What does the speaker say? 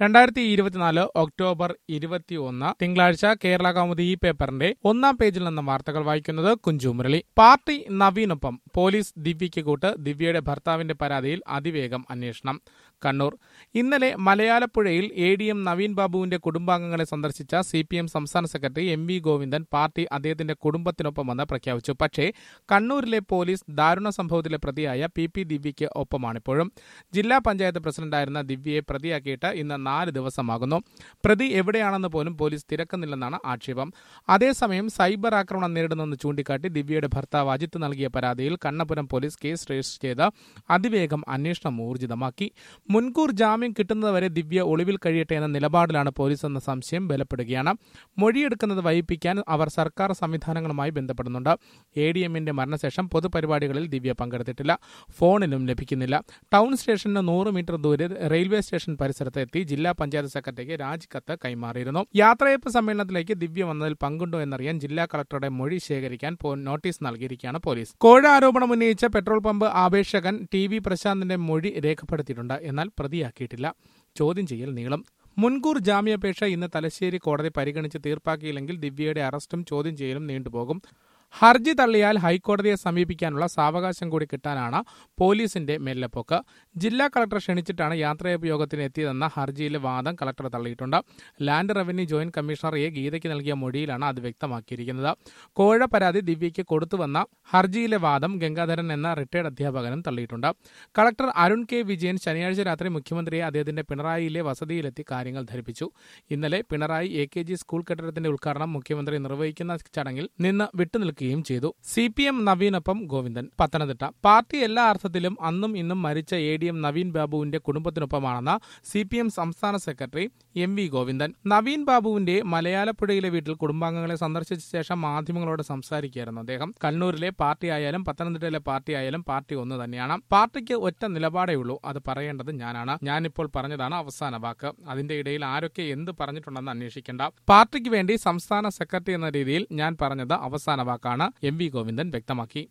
രണ്ടായിരത്തി ഇരുപത്തിനാല് ഒക്ടോബർ ഇരുപത്തിയൊന്ന് തിങ്കളാഴ്ച കേരള കൗമുദി ഈ പേപ്പറിന്റെ ഒന്നാം പേജിൽ നിന്ന് വാർത്തകൾ വായിക്കുന്നത് കുഞ്ചു മുരളി പാർട്ടി നവീനൊപ്പം പോലീസ് ദിവ്യയ്ക്ക് കൂട്ട് ദിവ്യയുടെ ഭർത്താവിന്റെ പരാതിയിൽ അതിവേഗം അന്വേഷണം കണ്ണൂർ ഇന്നലെ മലയാലപ്പുഴയിൽ എ ഡി എം നവീൻ ബാബുവിന്റെ കുടുംബാംഗങ്ങളെ സന്ദർശിച്ച സി പി എം സംസ്ഥാന secretary M V Govindan party അദ്ദേഹത്തിന്റെ കുടുംബത്തിനൊപ്പമെന്ന് പ്രഖ്യാപിച്ചു പക്ഷേ കണ്ണൂരിലെ പോലീസ് ദാരുണ സംഭവത്തിലെ പ്രതിയായ പി പി ദിവ്യയ്ക്ക് ഒപ്പമാണിപ്പോഴും ജില്ലാ പഞ്ചായത്ത് പ്രസിഡന്റായിരുന്ന ദിവ്യയെ പ്രതിയാക്കിയിട്ട് ഇന്ന് നാല് ദിവസമാകുന്നു പ്രതി എവിടെയാണെന്ന് പോലും പോലീസ് തിരക്കുന്നില്ലെന്നാണ് ആക്ഷേപം അതേസമയം സൈബർ ആക്രമണം നേരിടുന്നെന്ന് ചൂണ്ടിക്കാട്ടി ദിവ്യയുടെ ഭർത്താവ് അജിത്ത് നൽകിയ പരാതിയിൽ കണ്ണപുരം പോലീസ് കേസ് രജിസ്റ്റർ ചെയ്ത് അതിവേഗം അന്വേഷണം ഊർജിതമാക്കി മുൻകൂർ ജാമ്യം കിട്ടുന്നതുവരെ ദിവ്യ ഒളിവിൽ കഴിയട്ടെ എന്ന നിലപാടിലാണ് പോലീസ് എന്ന സംശയം ബലപ്പെടുകയാണ് മൊഴിയെടുക്കുന്നത് വൈപ്പിക്കാൻ അവർ സർക്കാർ സംവിധാനങ്ങളുമായി ബന്ധപ്പെടുന്നുണ്ട് എ ഡി എമ്മിന്റെ മരണശേഷം പൊതുപരിപാടികളിൽ ദിവ്യ പങ്കെടുത്തിട്ടില്ല ഫോണിലും ലഭിക്കുന്നില്ല ടൗൺ സ്റ്റേഷന് നൂറ് മീറ്റർ ദൂരെ റെയിൽവേ സ്റ്റേഷൻ പരിസരത്ത് എത്തി ജില്ലാ പഞ്ചായത്ത് സെക്രട്ടറിക്ക് രാജിക്കത്ത് കൈമാറിയിരുന്നു യാത്രയപ്പ് സമ്മേളനത്തിലേക്ക് ദിവ്യ വന്നതിൽ പങ്കുണ്ടോ എന്നറിയാൻ ജില്ലാ കളക്ടറുടെ മൊഴി ശേഖരിക്കാൻ പോ- നോട്ടീസ് നൽകിയിരിക്കുകയാണ് പോലീസ് കോഴ ആരോപണം ഉന്നയിച്ച പെട്രോൾ പമ്പ് അപേക്ഷകൻ ടി വി പ്രശാന്തിന്റെ മൊഴി രേഖപ്പെടുത്തിയിട്ടുണ്ട് എന്നാൽ പ്രതിയാക്കിയിട്ടില്ല ചോദ്യം ചെയ്യൽ നീളം മുൻകൂർ ജാമ്യാപേക്ഷ ഇന്ന് തലശ്ശേരി കോടതി പരിഗണിച്ച് തീർപ്പാക്കിയില്ലെങ്കിൽ ദിവ്യയുടെ അറസ്റ്റും ചോദ്യം ചെയ്യലും നീണ്ടുപോകും ഹർജി തള്ളിയാൽ ഹൈക്കോടതിയെ സമീപിക്കാനുള്ള സാവകാശം കൂടി കിട്ടാനാണ് പോലീസിന്റെ മെല്ലെപ്പൊക്ക് ജില്ലാ കളക്ടർ ക്ഷണിച്ചിട്ടാണ് യാത്രയപ്പ് യോഗത്തിന് എത്തിയതെന്ന ഹർജിയിലെ വാദം കളക്ടർ തള്ളിയിട്ടുണ്ട് land revenue joint commissioner A ഗീതയ്ക്ക് നൽകിയ മൊഴിയിലാണ് അത് വ്യക്തമാക്കിയിരിക്കുന്നത് കോഴ പരാതി ദിവ്യയ്ക്ക് കൊടുത്തുവന്ന ഹർജിയിലെ വാദം ഗംഗാധരൻ എന്ന റിട്ടയർഡ് അധ്യാപകനും തള്ളിയിട്ടുണ്ട് കളക്ടർ അരുൺ കെ വിജയൻ ശനിയാഴ്ച രാത്രി മുഖ്യമന്ത്രിയെ അദ്ദേഹത്തിന്റെ പിണറായിയിലെ വസതിയിലെത്തി കാര്യങ്ങൾ ധരിപ്പിച്ചു ഇന്നലെ Pinarayi A K G school കെട്ടിടത്തിന്റെ ഉദ്ഘാടനം മുഖ്യമന്ത്രി നിർവഹിക്കുന്ന ചടങ്ങിൽ നിന്ന് വിട്ടുനിൽക്കുകയും ചെയ്തു സി പി എം നവീനൊപ്പം ഗോവിന്ദൻ പത്തനംതിട്ട പാർട്ടി എല്ലാ അർത്ഥത്തിലും അന്നും ഇന്നും മരിച്ച എ ഡി എം നവീൻ ബാബുവിന്റെ കുടുംബത്തിനൊപ്പമാണെന്ന് സി പി എം സംസ്ഥാന secretary M V Govindan Naveen ബാബുവിന്റെ മലയാലപ്പുഴയിലെ വീട്ടിൽ കുടുംബാംഗങ്ങളെ സന്ദർശിച്ച ശേഷം മാധ്യമങ്ങളോട് സംസാരിക്കുകയായിരുന്നു അദ്ദേഹം കണ്ണൂരിലെ പാർട്ടി ആയാലും പത്തനംതിട്ടയിലെ പാർട്ടി ആയാലും പാർട്ടി ഒന്ന് തന്നെയാണ് പാർട്ടിക്ക് ഒറ്റ നിലപാടേ ഉള്ളൂ അത് പറയേണ്ടത് ഞാനാണ് ഞാനിപ്പോൾ പറഞ്ഞതാണ് അവസാന വാക്ക് അതിന്റെ ഇടയിൽ ആരൊക്കെ എന്ത് പറഞ്ഞിട്ടുണ്ടെന്ന് അന്വേഷിക്കേണ്ട പാർട്ടിക്ക് വേണ്ടി സംസ്ഥാന സെക്രട്ടറി എന്ന രീതിയിൽ ഞാൻ പറഞ്ഞത് അവസാന വാക്കാണ് എം വി ഗോവിന്ദൻ വ്യക്തമാക്കി